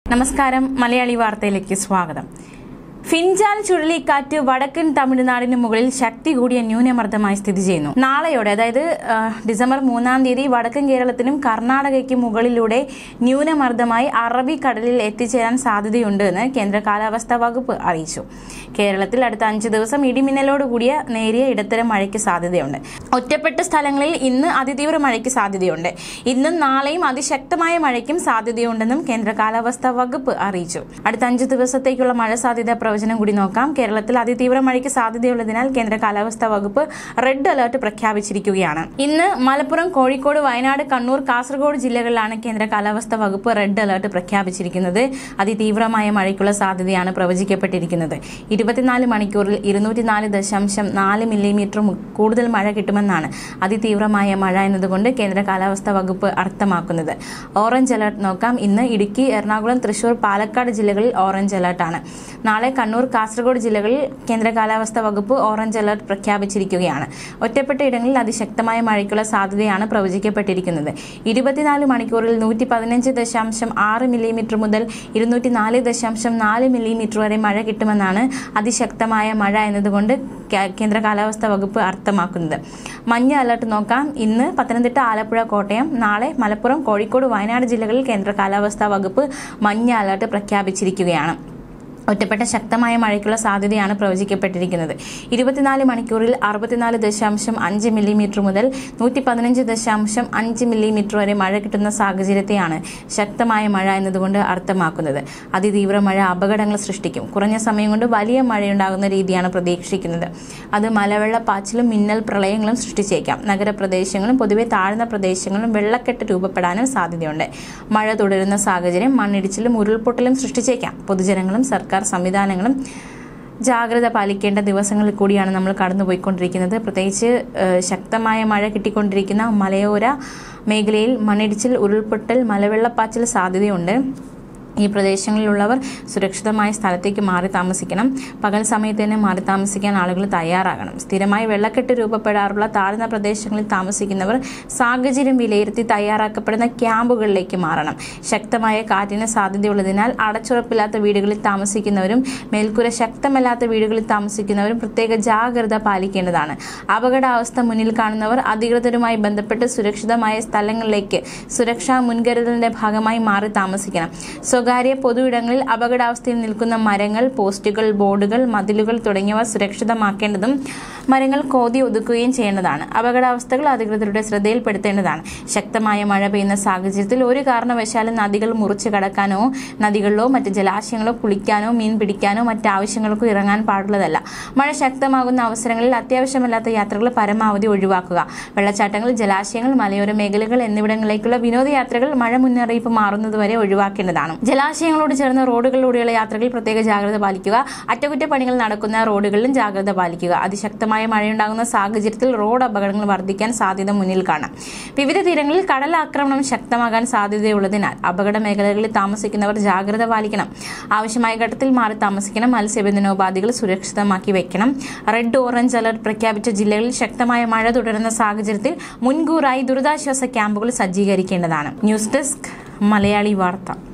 നമസ്കാരം മലയാളി വാർത്തയിലേക്ക് സ്വാഗതം ഫിൻജാൽ ചുഴലിക്കാറ്റ് വടക്കൻ തമിഴ്നാടിന് മുകളിൽ ശക്തി കൂടിയ ന്യൂനമർദ്ദമായി സ്ഥിതി ചെയ്യുന്നു നാളെയോടെ അതായത് ആ, ഡിസംബർ മൂന്നാം തീയതി വടക്കൻ കേരളത്തിനും കർണാടകയ്ക്കും മുകളിലൂടെ ന്യൂനമർദ്ദമായി അറബിക്കടലിൽ എത്തിച്ചേരാൻ സാധ്യതയുണ്ട് എന്ന് കേന്ദ്ര കാലാവസ്ഥാ വകുപ്പ് അറിയിച്ചു കേരളത്തിൽ അടുത്ത അഞ്ച് ദിവസം ഇടിമിന്നലോട് കൂടിയ നേരിയ ഇടത്തരം മഴയ്ക്ക് സാധ്യതയുണ്ട് ഒറ്റപ്പെട്ട സ്ഥലങ്ങളിൽ ഇന്ന് അതിതീവ്ര മഴയ്ക്ക് സാധ്യതയുണ്ട് ഇന്നും നാളെയും അതിശക്തമായ മഴയ്ക്കും സാധ്യതയുണ്ടെന്നും കേന്ദ്ര കാലാവസ്ഥാ വകുപ്പ് അറിയിച്ചു അടുത്ത അഞ്ച് ദിവസത്തേക്കുള്ള മഴ സാധ്യത പ്രവചനം കൂടി നോക്കാം കേരളത്തിൽ അതിതീവ്ര മഴയ്ക്ക് സാധ്യതയുള്ളതിനാൽ കേന്ദ്ര കാലാവസ്ഥാ വകുപ്പ് റെഡ് അലർട്ട് പ്രഖ്യാപിച്ചിരിക്കുകയാണ് ഇന്ന് മലപ്പുറം കോഴിക്കോട് വയനാട് കണ്ണൂർ കാസർഗോഡ് ജില്ലകളിലാണ് കേന്ദ്ര കാലാവസ്ഥാ വകുപ്പ് റെഡ് അലർട്ട് പ്രഖ്യാപിച്ചിരിക്കുന്നത് അതിതീവ്രമായ മഴയ്ക്കുള്ള സാധ്യതയാണ് പ്രവചിക്കപ്പെട്ടിരിക്കുന്നത് ഇരുപത്തിനാല് മണിക്കൂറിൽ ഇരുന്നൂറ്റിനാല് ദശാംശം നാല് മില്ലിമീറ്റർ കൂടുതൽ മഴ കിട്ടുമെന്നാണ് അതിതീവ്രമായ മഴ എന്നതുകൊണ്ട് കേന്ദ്ര കാലാവസ്ഥാ വകുപ്പ് അർത്ഥമാക്കുന്നത് ഓറഞ്ച് അലർട്ട് നോക്കാം ഇന്ന് ഇടുക്കി എറണാകുളം തൃശൂർ പാലക്കാട് ജില്ലകളിൽ ഓറഞ്ച് അലർട്ടാണ് നാളെ കണ്ണൂർ കാസർഗോഡ് ജില്ലകളിൽ കേന്ദ്ര കാലാവസ്ഥാ വകുപ്പ് ഓറഞ്ച് അലർട്ട് പ്രഖ്യാപിച്ചിരിക്കുകയാണ് ഒറ്റപ്പെട്ട ഇടങ്ങളിൽ അതിശക്തമായ മഴയ്ക്കുള്ള സാധ്യതയാണ് പ്രവചിക്കപ്പെട്ടിരിക്കുന്നത് ഇരുപത്തിനാല് മണിക്കൂറിൽ നൂറ്റി പതിനഞ്ച് ദശാംശം ആറ് മില്ലിമീറ്റർ മുതൽ ഇരുന്നൂറ്റി നാല് ദശാംശം നാല് മില്ലിമീറ്റർ വരെ മഴ കിട്ടുമെന്നാണ് അതിശക്തമായ മഴ എന്നതുകൊണ്ട് കേ- കേന്ദ്ര കാലാവസ്ഥാ വകുപ്പ് അർത്ഥമാക്കുന്നത് മഞ്ഞ അലർട്ട് നോക്കാം ഇന്ന് പത്തനംതിട്ട ആലപ്പുഴ കോട്ടയം നാളെ മലപ്പുറം കോഴിക്കോട് വയനാട് ജില്ലകളിൽ കേന്ദ്ര കാലാവസ്ഥാ വകുപ്പ് മഞ്ഞ അലർട്ട് പ്രഖ്യാപിച്ചിരിക്കുകയാണ് ഒറ്റപ്പെട്ട ശക്തമായ മഴയ്ക്കുള്ള സാധ്യതയാണ് പ്രവചിക്കപ്പെട്ടിരിക്കുന്നത് ഇരുപത്തിനാല് മണിക്കൂറിൽ അറുപത്തിനാല് ദശാംശം അഞ്ച് മില്ലിമീറ്റർ മുതൽ നൂറ്റി പതിനഞ്ച് ദശാംശം അഞ്ച് മില്ലിമീറ്റർ വരെ മഴ കിട്ടുന്ന സാഹചര്യത്തെയാണ് ശക്തമായ മഴ എന്നതുകൊണ്ട് അർത്ഥമാക്കുന്നത് അതിതീവ്ര മഴ അപകടങ്ങൾ സൃഷ്ടിക്കും കുറഞ്ഞ സമയം കൊണ്ട് വലിയ മഴയുണ്ടാകുന്ന രീതിയാണ് പ്രതീക്ഷിക്കുന്നത് അത് മലവെള്ളപ്പാച്ചിലും മിന്നൽ പ്രളയങ്ങളും സൃഷ്ടിച്ചേക്കാം നഗരപ്രദേശങ്ങളും പൊതുവെ താഴ്ന്ന പ്രദേശങ്ങളും വെള്ളക്കെട്ട് രൂപപ്പെടാനും സാധ്യതയുണ്ട് മഴ തുടരുന്ന സാഹചര്യം മണ്ണിടിച്ചിലും ഉരുൾപൊട്ടലും സൃഷ്ടിച്ചേക്കാം പൊതുജനങ്ങളും സർക്കാർ സംവിധാനങ്ങളും ജാഗ്രത പാലിക്കേണ്ട ദിവസങ്ങളിൽ കൂടിയാണ് നമ്മൾ കടന്നുപോയിക്കൊണ്ടിരിക്കുന്നത് പ്രത്യേകിച്ച് ഏഹ്, ശക്തമായ മഴ കിട്ടിക്കൊണ്ടിരിക്കുന്ന മലയോര മേഖലയിൽ മണ്ണിടിച്ചിൽ ഉരുൾപൊട്ടൽ മലവെള്ളപ്പാച്ചിൽ സാധ്യതയുണ്ട് ഈ പ്രദേശങ്ങളിലുള്ളവർ സുരക്ഷിതമായ സ്ഥലത്തേക്ക് മാറി താമസിക്കണം പകൽ സമയത്ത് തന്നെ മാറി താമസിക്കാൻ ആളുകൾ തയ്യാറാകണം സ്ഥിരമായി വെള്ളക്കെട്ട് രൂപപ്പെടാറുള്ള താഴ്ന്ന പ്രദേശങ്ങളിൽ താമസിക്കുന്നവർ സാഹചര്യം വിലയിരുത്തി തയ്യാറാക്കപ്പെടുന്ന ക്യാമ്പുകളിലേക്ക് മാറണം ശക്തമായ കാറ്റിന് സാധ്യതയുള്ളതിനാൽ അടച്ചുറപ്പില്ലാത്ത വീടുകളിൽ താമസിക്കുന്നവരും മേൽക്കൂര ശക്തമല്ലാത്ത വീടുകളിൽ താമസിക്കുന്നവരും പ്രത്യേക ജാഗ്രത പാലിക്കേണ്ടതാണ് അപകടാവസ്ഥ മുന്നിൽ കാണുന്നവർ അധികൃതരുമായി ബന്ധപ്പെട്ട് സുരക്ഷിതമായ സ്ഥലങ്ങളിലേക്ക് സുരക്ഷാ മുൻകരുതലിന്റെ ഭാഗമായി മാറി താമസിക്കണം സ്വകാര്യ പൊതു ഇടങ്ങളിൽ അപകടാവസ്ഥയിൽ നിൽക്കുന്ന മരങ്ങൾ പോസ്റ്റുകൾ ബോർഡുകൾ മതിലുകൾ തുടങ്ങിയവ സുരക്ഷിതമാക്കേണ്ടതും മരങ്ങൾ കോതി ഒതുക്കുകയും ചെയ്യേണ്ടതാണ് അപകടാവസ്ഥകൾ അധികൃതരുടെ ശ്രദ്ധയിൽപ്പെടുത്തേണ്ടതാണ് ശക്തമായ മഴ പെയ്യുന്ന സാഹചര്യത്തിൽ ഒരു കാരണവശാലും നദികൾ മുറിച്ചു കടക്കാനോ നദികളിലോ മറ്റ് ജലാശയങ്ങളോ കുളിക്കാനോ മീൻ പിടിക്കാനോ മറ്റ് ആവശ്യങ്ങൾക്കോ ഇറങ്ങാൻ പാടുള്ളതല്ല മഴ ശക്തമാകുന്ന അവസരങ്ങളിൽ അത്യാവശ്യമല്ലാത്ത യാത്രകൾ പരമാവധി ഒഴിവാക്കുക വെള്ളച്ചാട്ടങ്ങൾ ജലാശയങ്ങൾ മലയോര മേഖലകൾ എന്നിവിടങ്ങളിലേക്കുള്ള വിനോദയാത്രകൾ മഴ മുന്നറിയിപ്പ് മാറുന്നതുവരെ ഒഴിവാക്കേണ്ടതാണ് ജലാശയങ്ങളോട് ചേർന്ന റോഡുകളിലൂടെയുള്ള യാത്രകളിൽ പ്രത്യേക ജാഗ്രത പാലിക്കുക അറ്റകുറ്റപ്പണികൾ നടക്കുന്ന റോഡുകളിലും ജാഗ്രത പാലിക്കുക അതിശക്തമായ മഴയുണ്ടാകുന്ന സാഹചര്യത്തിൽ റോഡ് അപകടങ്ങൾ വർദ്ധിക്കാൻ സാധ്യത മുന്നിൽ കാണാം വിവിധ തീരങ്ങളിൽ കടലാക്രമണം ശക്തമാകാൻ സാധ്യതയുള്ളതിനാൽ അപകട മേഖലകളിൽ താമസിക്കുന്നവർ ജാഗ്രത പാലിക്കണം ആവശ്യമായ ഘട്ടത്തിൽ മാറി താമസിക്കണം മത്സ്യബന്ധനോപാധികൾ സുരക്ഷിതമാക്കി വെക്കണം റെഡ് ഓറഞ്ച് അലർട്ട് പ്രഖ്യാപിച്ച ജില്ലകളിൽ ശക്തമായ മഴ തുടരുന്ന സാഹചര്യത്തിൽ മുൻകൂറായി ദുരിതാശ്വാസ ക്യാമ്പുകൾ സജ്ജീകരിക്കേണ്ടതാണ് ന്യൂസ് ഡെസ്ക് മലയാളി വാർത്ത